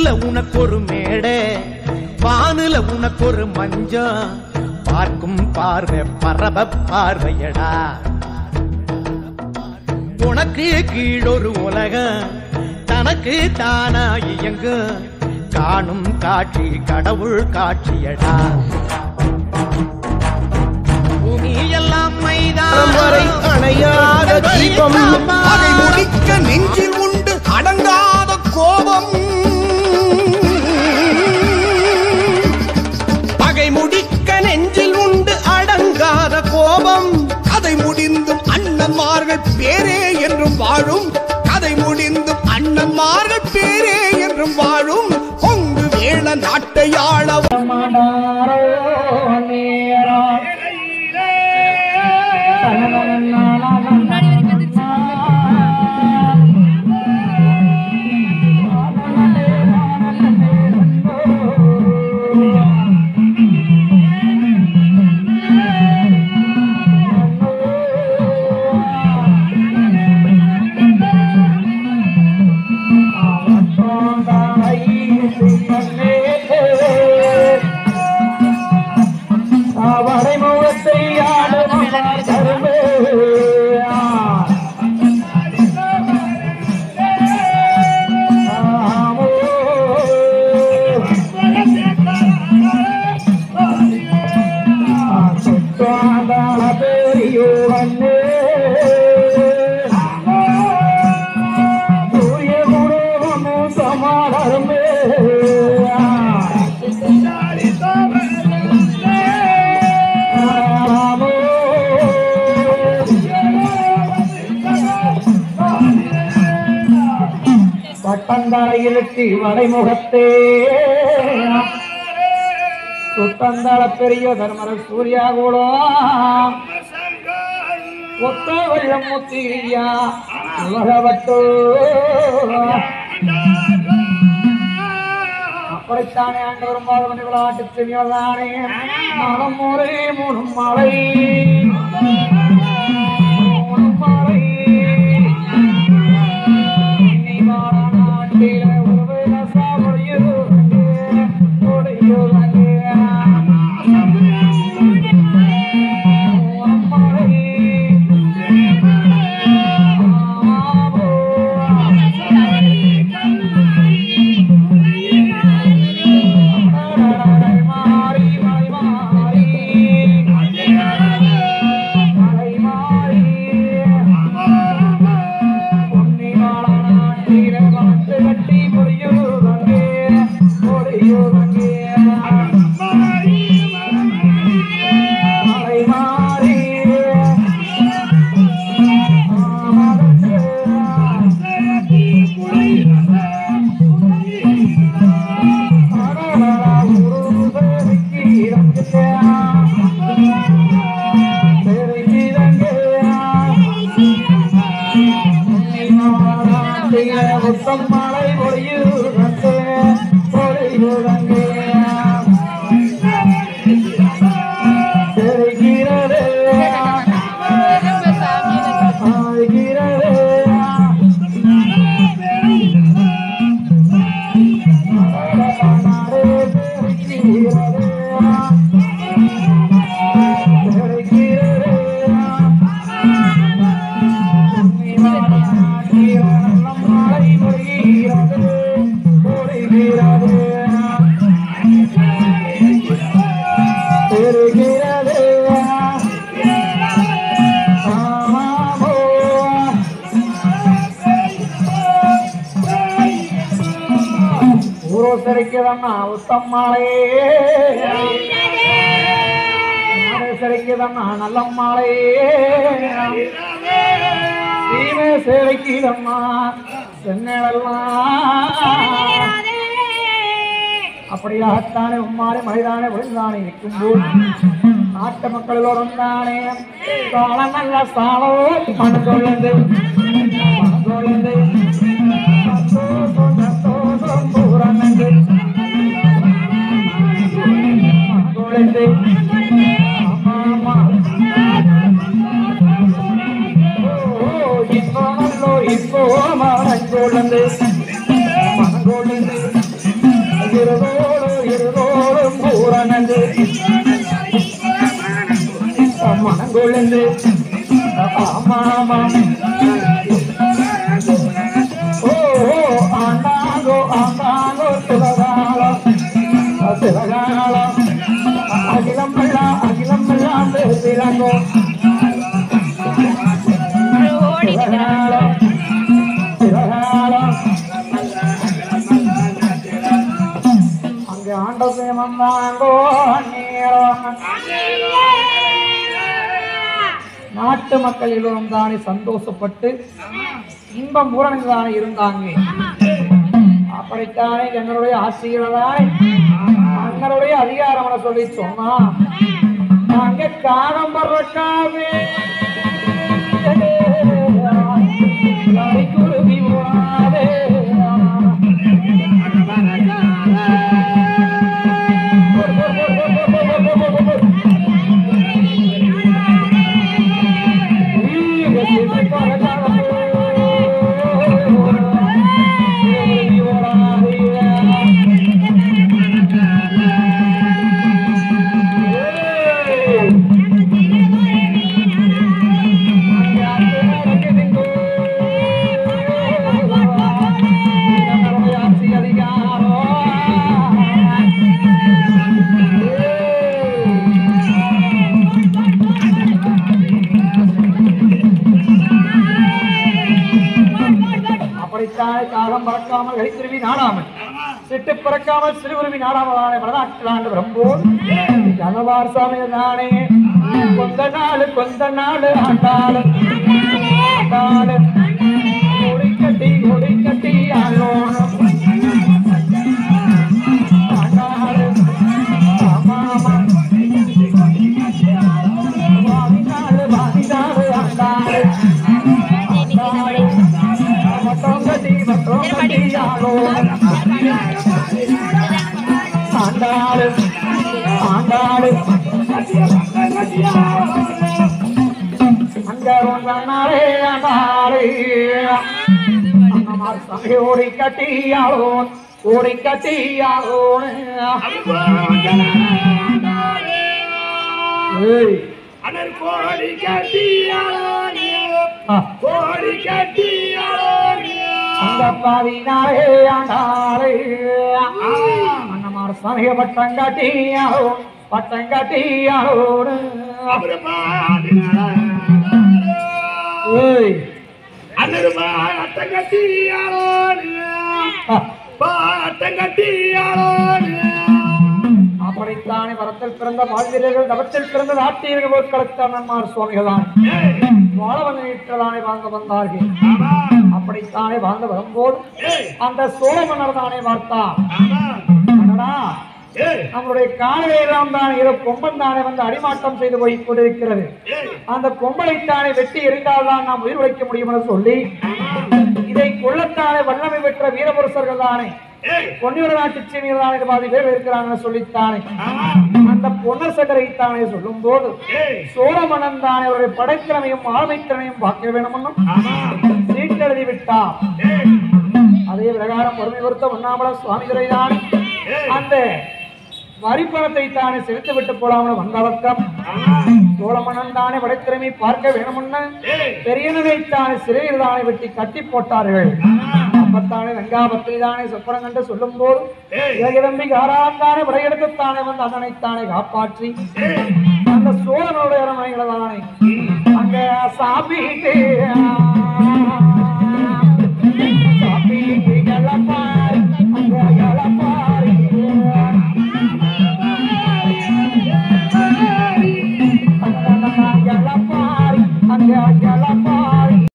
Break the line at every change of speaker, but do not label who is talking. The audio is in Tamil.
மண்ணுல உனக்கு ஒரு மேடை வானுல உனக்கு ஒரு மஞ்சம் பார்க்கும் பார்வை பரப பார்வையடா உனக்கு கீழொரு உலகம் தனக்கு தானா இயங்கு காணும் காட்சி கடவுள் காட்சியடா பூமி எல்லாம்
வரை அணையாத தீபம்
அதை முடிக்க நெஞ்சில் உண்டு அடங்காத கோபம்
பகை முடிக்க நெஞ்சில் உண்டு அடங்காத கோபம்
கதை முடிந்தும் அண்ணன்மார்கள் பேரே என்றும் வாழும் கதை முடிந்தும் அண்ணன்மார்கள் பேரே என்றும் வாழும் கொங்கு வேள நாட்டை ஆள
முன்னாடி வரைக்கும் எந்திரிச்சு
வரைமுகத்தை ஆடுவார் கரும்பு பெரியவண்ணே தூய குணமும் சமாளமே பட்டந்தாளையிலிட்டு வடைமுகத்தே சுத்தந்தாள பெரிய தர்மர சூர்யா கூடம் ஒத்த வெள்ளம் முத்திரியா உலகவட்டோ அப்படித்தானே ஆண்டவர் மாதவன் விளையாட்டு தெரியாதானே மனம் ஒரே மூணும் மலை மூணும் மலை நீ வாழ நாட்டில ஒரு சாவடியோ ஒடையோ மழை பொழியுதே பொழியுதே தெரிகிறதே ஆகிறதே ஊரோசரிக்கிறன்னா உத்தம்மாளே சிறைக்குதம்மா நல்லம்மாளே சீமே சிறைக்குதம்மா சென்னெல்லாம் அப்படியாகத்தானே உம்மாறே மழைதானே விழுந்தானே நிற்கும்போது நாட்டு மக்களோடும் தானே காலம் நல்ல சாலோ மனம் சொல்லுது மனம் சொல்லுது சந்தோஷம் சந்தோஷம் பூரணது மனம் சொல்லுது ஆமா ஓ இன்பமல்லோ இன்போ மனம் சொல்லுது மனம் சொல்லுது மனங்கொழுந்து ஆமா ஆமா ஓ ஓ, ஆண்டாங்கோ ஆண்டாங்கோ சிவகாலம் சிவகாலம் அகிலம் எல்லாம் அகிலம் எல்லாம் பேசிலங்கோ சிவகாலம் சிவகாலம் அங்கே ஆண்ட சேமம் வாங்கோ நேரம் நாட்டு மக்கள் எல்லோரும் தானே சந்தோஷப்பட்டு இன்பம் பூரணங்கள் தானே இருந்தாங்க அப்படித்தானே எங்களுடைய ஆட்சிகளதாய் அண்ணருடைய அதிகாரம் சொல்லி சொன்னா நாங்க காகம் பறக்காவே குருவி ஓடாதே அப்படித்தானே காலம் பறக்காமல் கைத்திருவி நாடாமல் சிட்டு பிறக்காமல் சிறுகுருவி நாடாமலான வடநாட்டில் ஆண்டு வரும்போது கனவார் சாமி நானே கொஞ்ச நாள் கொஞ்ச நாள் ஆண்டாலும் ஆண்டாலும் கொடி கட்டி கொடி கட்டி ஆளோணும் ஆண்டாலும் ஆமா ஆமா வாதினாலு வாதினாலு ஆண்டாலும் மட்டம் கட்டி மட்டம் கட்டி ஆளோணும் ஆண்டாளு ஆண்டாளு அங்க ஒன்றாரே ஆண்டாளு அண்ணமார் சாமி ஓடி கட்டியாளோன் ஓடி கட்டியாளோன் ஏய்
அனல் கோடி கட்டியாளே
ஆ,
கோடி கட்டியாளே
அந்த பாதினாரே ஆண்டாளு அண்ணமார் சாமிய பட்டம் கட்டியாளோன் பட்டம் கட்டியாளோன்
அப்புறம் பாடினாரா
ஏய்
அண்ணரு பாட்டம் கட்டியாளே
ஆ,
பாட்டம் கட்டியாளே
அப்படித்தானே வரத்தில் பிறந்த வாழ்வீரர்கள் தவத்தில் பிறந்த நாட்டியர்கள் போர்க்களத்தான் நம்மார் சுவாமிகள் தான் வாழவன் வீட்டிலானே வாழ்ந்து வந்தார்கள் அப்படித்தானே வாழ்ந்து வரும்போது அந்த சோழ மன்னர் தானே பார்த்தான் அடடா, நம்முடைய காணலையெல்லாம் தானே ஏதோ கொம்பன் தானே வந்து அடிமாட்டம் செய்து போய் கொண்டிருக்கிறது அந்த கொம்பளைத்தானே வெட்டி எறிந்தால்தான் நாம் உயிர் உழைக்க முடியும் என சொல்லி இதை கொள்ளத்தானே வல்லமை பெற்ற வீரபுருஷர்கள் தானே பொன்னிவர நாட்டு சீனியர் தானே பாதி பேர் இருக்கிறாங்கன்னு சொல்லித்தானே அந்த பொன்னர் சக்கரைத்தானே சொல்லும் போது சோழமன்னன் தானே அவருடைய படைத்திறமையும் ஆளுமைத்திறமையும் பார்க்க வேணும்னு சீட்டெழுதி விட்டார் அதே பிரகாரம் பொறுமை பொறுத்த உண்ணாமல சுவாமிகளை தான் அந்த வரிப்பணத்தை தானே செலுத்தி விட்டு போடாமல் வந்தவக்கம் சோழமன்னன் தானே படைத்திறமை பார்க்க வேணும்னு பெரியனதை தானே சிறையில் தானே வெட்டி கட்டி போட்டார்கள் அப்பத்தானே வெங்காபத்தை தானே சொப்பனம் கண்டு சொல்லும் போது இலகிதம்பி காராந்தானே படையெடுத்து தானே வந்து அதனைத்தானே காப்பாற்றி அந்த சோழனுடைய அரண்மனைகளை தானே அங்க சாப்பிட்டு